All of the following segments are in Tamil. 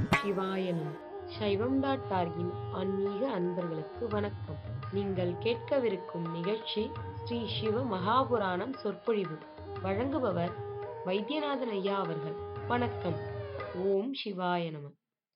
சிவாயனம் சைவம் டாட் டார்கின் ஆன்மீக அன்பர்களுக்கு வணக்கம் நீங்கள் கேட்கவிருக்கும் நிகழ்ச்சி ஸ்ரீ சிவ மகாபுராணம் சொற்பொழிவு வழங்குபவர் வைத்தியநாதன் ஐயா அவர்கள் வணக்கம் ஓம் சிவாய நம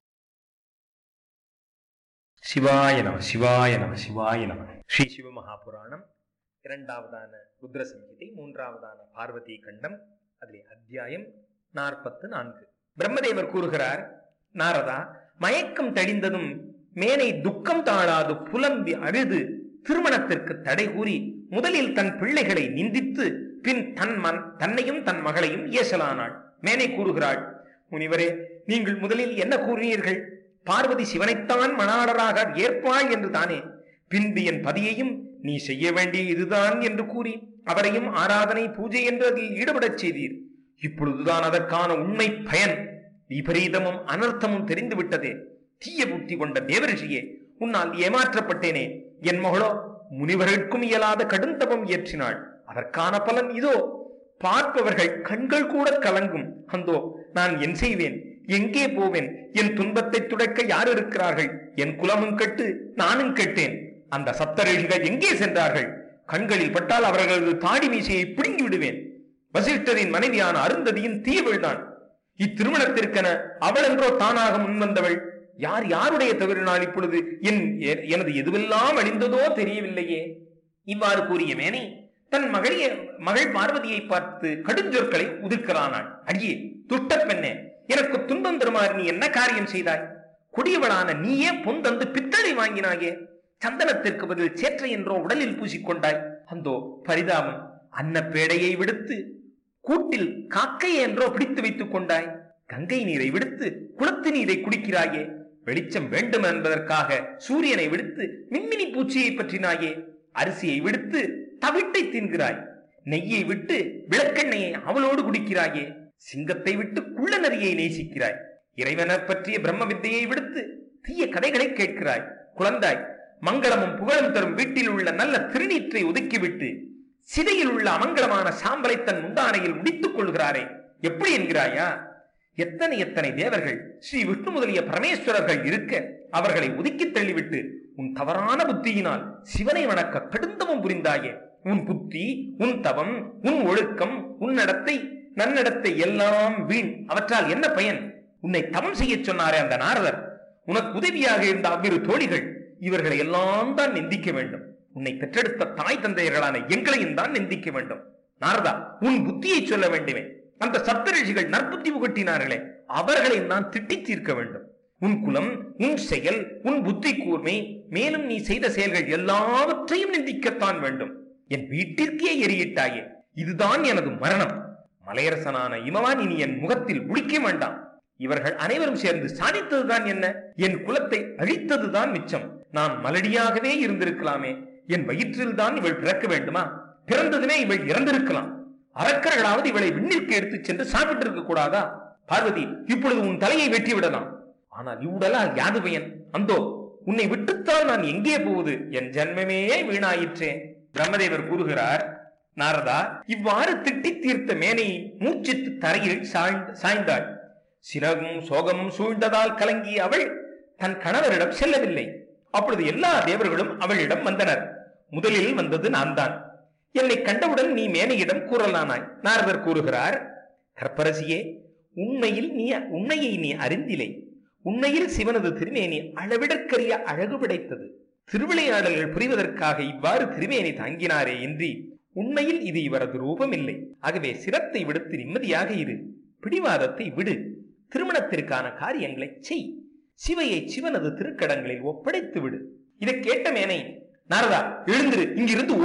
சிவாய நம சிவாய நம சிவாய நம ஸ்ரீ சிவமகாபுராணம் இரண்டாவதான ருத்ர சம்ஹிதை மூன்றாவதான பார்வதி கண்டம் அதிலே அத்தியாயம் நாற்பத்து நான்கு பிரம்மதேவர் கூறுகிறார் நாரதா மயக்கம் தெளிந்ததும் மேனை துக்கம் தாழாது புலம்பி அழுது திருமணத்திற்கு தடை கூறி முதலில் தன் பிள்ளைகளை நிந்தித்து பின் தன் மன் தன்னையும் தன் மகளையும் ஏசலானாள் மேனை கூறுகிறாள் முனிவரே நீங்கள் முதலில் என்ன கூறினீர்கள் பார்வதி சிவனைத்தான் மணாளராக ஏற்பாள் என்று தானே பின்பு என் பதியையும் நீ செய்ய வேண்டிய இதுதான் என்று கூறி அவரையும் ஆராதனை பூஜை என்று அதில் ஈடுபடச் செய்தீர் இப்பொழுதுதான் அதற்கான உண்மை பயன் விபரீதமும் அனர்த்தமும் தெரிந்து விட்டதே தீய புத்தி கொண்ட தேவரிஷியே உன்னால் ஏமாற்றப்பட்டேனே என் மகளோ முனிவர்களுக்கும் இயலாத கடுந்தபம் இயற்றினாள் அதற்கான பலன் இதோ பார்ப்பவர்கள் கண்கள் கூட கலங்கும் அந்தோ நான் என் செய்வேன் எங்கே போவேன் என் துன்பத்தை துடைக்க யார் இருக்கிறார்கள் என் குலமும் கெட்டு நானும் கெட்டேன் அந்த சப்தரிஷிகள் எங்கே சென்றார்கள் கண்களில் பட்டால் அவர்களது தாடி மீசையை பிடுங்கி விடுவேன் வசிஷ்டரின் மனைவியான அருந்ததியின் தீயவள்தான் இத்திருமணத்திற்கென அவள் என்றோ தானாக முன்வந்தவள் யார் யாருடைய தவறினால் இப்பொழுது என் எ- எனது எதுவெல்லாம் அழிந்ததோ தெரியவில்லையே இவ்வாறு கூறிய மேனை தன் மகளிய மகள் பார்வதியை பார்த்து கடுஞ்சொற்களை உதிர்க்கிறானாள் அடியே துஷ்ட பெண்ணே எனக்கு துன்பம் தருமாறு நீ என்ன காரியம் செய்தாய் கொடியவளான நீயே பொன் தந்து பித்தளை வாங்கினாயே சந்தனத்திற்கு பதில் சேற்றை என்றோ உடலில் பூசிக்கொண்டாய் அந்தோ பரிதாபம் அன்ன பேடையை விடுத்து கூட்டில் காக்கை என்றோ பிடித்து வைத்துக் கொண்டாய் கங்கை நீரை விடுத்து குளத்து நீரை குடிக்கிறாயே வெளிச்சம் வேண்டும் என்பதற்காக சூரியனை விடுத்து மின்மினி பூச்சியை பற்றினாயே அரிசியை விடுத்து தவிட்டை தின்கிறாய் நெய்யை விட்டு விளக்கெண்ணெயை அவளோடு குடிக்கிறாயே சிங்கத்தை விட்டு குள்ள நரியை நேசிக்கிறாய் இறைவனர் பற்றிய பிரம்ம வித்தையை விடுத்து தீய கதைகளை கேட்கிறாய் குழந்தாய் மங்களமும் புகழும் தரும் வீட்டில் உள்ள நல்ல திருநீற்றை ஒதுக்கிவிட்டு சிதையில் உள்ள அமங்கலமான சாம்பலை தன் முந்தானையில் முடித்துக் கொள்கிறாரே எப்படி என்கிறாயா எத்தனை எத்தனை தேவர்கள் ஸ்ரீ விஷ்ணு முதலிய பரமேஸ்வரர்கள் இருக்க அவர்களை ஒதுக்கி தள்ளிவிட்டு உன் தவறான புத்தியினால் சிவனை வணக்க கடுந்தமும் புரிந்தாயே உன் புத்தி உன் தவம் உன் ஒழுக்கம் உன் நடத்தை நன்னடத்தை எல்லாம் வீண் அவற்றால் என்ன பயன் உன்னை தவம் செய்யச் சொன்னாரே அந்த நாரதர் உனக்கு உதவியாக இருந்த அவ்விரு தோழிகள் இவர்களை எல்லாம் தான் நிந்திக்க வேண்டும் உன்னை பெற்றெடுத்த தாய் தந்தையர்களான எங்களையும் தான் நிந்திக்க வேண்டும் நாரதா உன் புத்தியை சொல்ல வேண்டுமே அந்த சப்தரிஷிகள் நற்புத்தி புகட்டினார்களே அவர்களை நான் திட்டி தீர்க்க வேண்டும் உன் குலம் உன் செயல் உன் புத்தி கூர்மை மேலும் நீ செய்த செயல்கள் எல்லாவற்றையும் நிந்திக்கத்தான் வேண்டும் என் வீட்டிற்கே எரியிட்டாயே இதுதான் எனது மரணம் மலையரசனான இமவான் இனி என் முகத்தில் உளிக்க வேண்டாம் இவர்கள் அனைவரும் சேர்ந்து சாதித்ததுதான் என்ன என் குலத்தை அழித்ததுதான் மிச்சம் நான் மலடியாகவே இருந்திருக்கலாமே என் வயிற்றில் தான் இவள் பிறக்க வேண்டுமா பிறந்ததுமே இவள் இறந்திருக்கலாம் அரக்கர்களாவது இவளை விண்ணிற்கு எடுத்துச் சென்று சாப்பிட்டிருக்க கூடாதா பார்வதி இப்பொழுது உன் தலையை வெட்டி விடலாம் ஆனால் இவ்வுடலால் யாது பயன் அந்தோ உன்னை விட்டுத்தான் நான் எங்கே போவது என் ஜன்மமே வீணாயிற்றே பிரம்மதேவர் கூறுகிறார் நாரதா இவ்வாறு திட்டி தீர்த்த மேனை மூச்சித்து தரையில் சாய்ந்த சாய்ந்தாள் சிறகும் சோகமும் சூழ்ந்ததால் கலங்கிய அவள் தன் கணவரிடம் செல்லவில்லை அப்பொழுது எல்லா தேவர்களும் அவளிடம் வந்தனர் முதலில் வந்தது நான் தான் என்னை கண்டவுடன் நீ மேனையிடம் கூறலானாய் நாரதர் கூறுகிறார் கற்பரசியே உண்மையில் நீ உண்மையை நீ அறிந்திலை உண்மையில் சிவனது திருமேனி அளவிடற்கரிய அழகு படைத்தது திருவிளையாடல்கள் புரிவதற்காக இவ்வாறு திருமேனி தாங்கினாரே இன்றி உண்மையில் இது இவரது ரூபம் இல்லை ஆகவே சிரத்தை விடுத்து நிம்மதியாக இரு பிடிவாதத்தை விடு திருமணத்திற்கான காரியங்களை செய் சிவையை சிவனது திருக்கடங்களில் ஒப்படைத்து விடு இதை கேட்ட மேனை நாரதா எழுந்திரு இங்கிருந்து